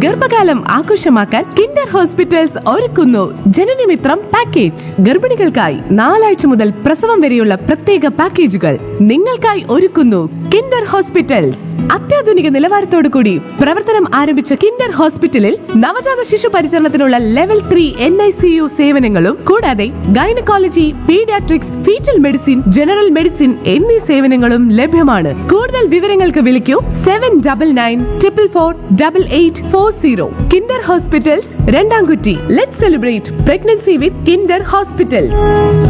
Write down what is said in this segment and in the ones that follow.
ഗർഭകാലം ആഘോഷമാക്കാൻ Kinder hospitals ഒരുക്കുന്നു ജനനമിത്രം പാക്കേജ് ഗർഭിണികൾക്കായി നാലാഴ്ച മുതൽ പ്രസവം വരെയുള്ള പ്രത്യേക പാക്കേജുകൾ നിങ്ങൾക്കായി ഒരുക്കുന്നു കിൻഡർ ഹോസ്പിറ്റൽസ് അത്യാധുനിക നിലവാരത്തോടു കൂടി പ്രവർത്തനം ആരംഭിച്ച കിൻഡർ ഹോസ്പിറ്റലിൽ നവജാത ശിശു പരിചരണത്തിനുള്ള level three N I C U സേവനങ്ങളും കൂടാതെ gynaecology paediatrics foetal medicine general medicine എന്നീ സേവനങ്ങളും ലഭ്യമാണ് കൂടുതൽ വിവരങ്ങൾക്ക് വിളിക്കൂ seven double nine triple four double eight four zero Kinder hospitals Randamkutty let celebrate pregnancy with Kinder hospitals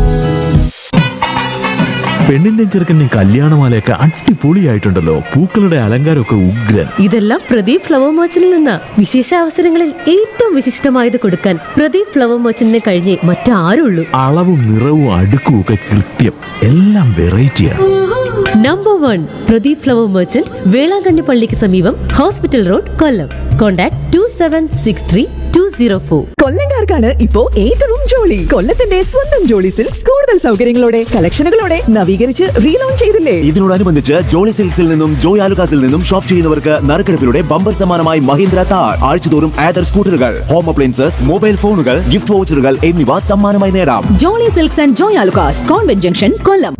പെണ്ണിന്റെ ചെറുക്കൻ്റെ കല്യാണമാലയൊക്കെ അടിപൊളിയായിട്ടുണ്ടല്ലോ പൂക്കളുടെ അലങ്കാരമൊക്കെ ഉഗ്രൻ ഇതെല്ലാം പ്രദീപ് ഫ്ലവർ മർച്ചന്റിൽ നിന്ന് വിശേഷ അവസരങ്ങളിൽ ഏറ്റവും വിശിഷ്ടമായത് കൊടുക്കാൻ പ്രദീപ് ഫ്ലവർ മർച്ചന്റിനെ കഴിഞ്ഞേ മറ്റാരുള്ളൂ അളവും നിറവും അടുക്കും ഒക്കെ കൃത്യം എല്ലാം വെറൈറ്റിയാണ് number one Pradeep flower merchant Velankanni പള്ളിക്ക് സമീപം hospital road Kollam contact to seven six three two zero four കൊല്ലങ്കാർക്കാണ് ഇപ്പോ ഏറ്റവും ജോളി കൊല്ലത്തിന്റെ സ്വന്തം ജോളി സിൽക്സ് കൂടുതൽ സൗകര്യങ്ങളോടെ കളക്ഷനുകളോടെ നവീകരിച്ച് റീലോഞ്ച് ചെയ്തില്ലേ ഇതിനോടനുബന്ധിച്ച് ജോളി സിൽക്സിൽ നിന്നും ജോയ് ആലുകാസിൽ നിന്നും ഷോപ്പ് ചെയ്യുന്നവർക്ക് നറുക്കെടുപ്പിലൂടെ ബമ്പർ സമ്മാനമായി മഹീന്ദ്ര താർ ആഴ്ചതോറും ആദർ സ്കൂട്ടറുകൾ ഹോം അപ്ലയൻസസ് മൊബൈൽ ഫോണുകൾ ഗിഫ്റ്റ് വൗച്ചറുകൾ എന്നിവ സമ്മാനമായി നേടാം Jolly Silks and Joy Alukkas convent junction Kollam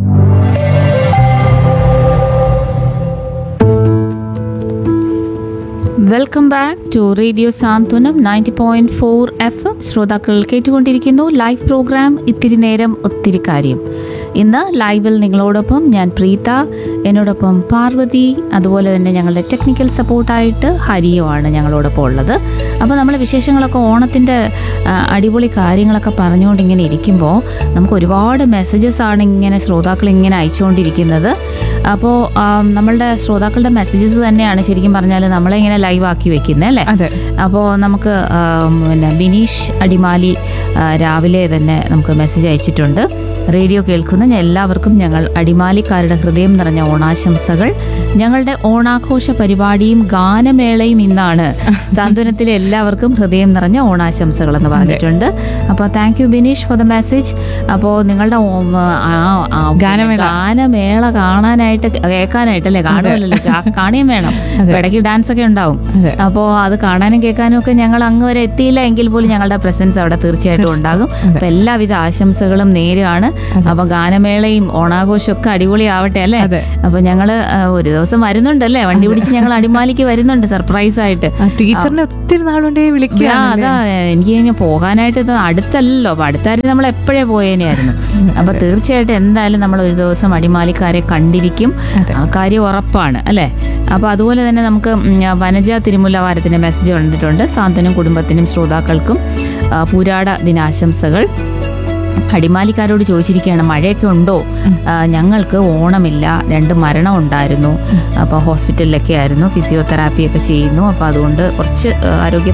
welcome back to radio Santhwanam ninety point four F M ശ്രോതാക്കൾ കേട്ടുകൊണ്ടിരിക്കുന്നു ലൈവ് പ്രോഗ്രാം ഇത്തിരി നേരം ഒത്തിരി കാര്യം ഇന്ന് ലൈവിൽ നിങ്ങളോടൊപ്പം ഞാൻ പ്രീത എന്നോടൊപ്പം പാർവതി അതുപോലെ തന്നെ ഞങ്ങളുടെ ടെക്നിക്കൽ സപ്പോർട്ടായിട്ട് ഹരിയുമാണ് ഞങ്ങളോടൊപ്പം ഉള്ളത് അപ്പോൾ നമ്മൾ വിശേഷങ്ങളൊക്കെ ഓണത്തിൻ്റെ ആ, അടിപൊളി കാര്യങ്ങളൊക്കെ പറഞ്ഞുകൊണ്ട് ഇങ്ങനെ ഇരിക്കുമ്പോൾ നമുക്ക് ഒരുപാട് മെസ്സേജസ് ആണ് ഇങ്ങനെ ശ്രോതാക്കൾ ഇങ്ങനെ അയച്ചുകൊണ്ടിരിക്കുന്നത് അപ്പോൾ നമ്മളുടെ ശ്രോതാക്കളുടെ മെസ്സേജസ് തന്നെയാണ് ശരിക്കും പറഞ്ഞാൽ നമ്മളെ ഇങ്ങനെ ലൈവ് ആക്കി വെക്കുന്നത് അല്ലേ അതെ. അപ്പോൾ നമുക്ക് ആ, പിന്നെ ബിനീഷ് അടിമാലി ആ, രാവിലെ തന്നെ നമുക്ക് മെസ്സേജ് അയച്ചിട്ടുണ്ട് റേഡിയോ കേൾക്കുന്ന എല്ലാവർക്കും ഞങ്ങൾ അടിമാലിക്കാരുടെ ഹൃദയം നിറഞ്ഞ ഓണാശംസകൾ ഞങ്ങളുടെ ഓണാഘോഷ പരിപാടിയും ഗാനമേളയും ഇന്നാണ് സാന്ത്വനത്തിലെ എല്ലാവർക്കും ഹൃദയം നിറഞ്ഞ ഓണാശംസകൾ എന്ന് പറഞ്ഞിട്ടുണ്ട് അപ്പോൾ thank you Bineesh for the message അപ്പോൾ നിങ്ങളുടെ ഓ- ആ- ആ ഗാനമേള. ഗാനമേള കാണാനായിട്ട് കേൾക്കാനായിട്ട് അല്ലേ കാണുമല്ലോ കാണുകയും വേണം അപ്പൊ ഇടയ്ക്ക് ഡാൻസ് ഒക്കെ ഉണ്ടാവും അപ്പോൾ അത് കാണാനും കേൾക്കാനും ഒക്കെ ഞങ്ങൾ അങ്ങ് വരെ എത്തിയില്ല എങ്കിൽ പോലും ഞങ്ങളുടെ പ്രസൻസ് അവിടെ തീർച്ചയായിട്ടും ഉണ്ടാകും അപ്പൊ എല്ലാവിധ ആശംസകളും നേരെയാണ് അപ്പൊ ഗാനമേളയും ഓണാഘോഷവും ഒക്കെ അടിപൊളിയാവട്ടെ അല്ലേ അപ്പൊ ഞങ്ങള് ആ, ഒരു ദിവസം വരുന്നുണ്ടല്ലേ വണ്ടി പിടിച്ച് ഞങ്ങൾ അടിമാലിക്ക് വരുന്നുണ്ട് സർപ്രൈസ് ആയിട്ട് ടീച്ചറിനെ ഒത്തിരി നാളുകൊണ്ടേ ആ, അതാ എനിക്ക് ഇനി പോകാനായിട്ട് ഇത് അടുത്തല്ലല്ലോ അപ്പൊ അടുത്തായിരുന്നു നമ്മൾ എപ്പോഴേ പോയേനെയായിരുന്നു അപ്പൊ തീർച്ചയായിട്ടും എന്തായാലും നമ്മൾ ഒരു ദിവസം അടിമാലിക്കാരെ കണ്ടിരിക്കും ആ കാര്യം ഉറപ്പാണ് അല്ലേ അപ്പൊ അതുപോലെ തന്നെ നമുക്ക് ഉം, വനജ തിരുമുല്ല വാരത്തിന്റെ മെസ്സേജ് വന്നിട്ടുണ്ട് സാന്ത്വനം കുടുംബത്തിനും ശ്രോതാക്കൾക്കും ആ, പുരാട ദിനാശംസകൾ അടിമാലിക്കാരോട് ചോദിച്ചിരിക്കുകയാണ് മഴയൊക്കെ ഉണ്ടോ ആ, ഞങ്ങൾക്ക് ഓണമില്ല രണ്ട് മരണം ഉണ്ടായിരുന്നു അപ്പോൾ ഹോസ്പിറ്റലിലൊക്കെ ആയിരുന്നു ഫിസിയോതെറാപ്പി ഒക്കെ ചെയ്യുന്നു അപ്പോൾ അതുകൊണ്ട് കുറച്ച് ആ, ആരോഗ്യ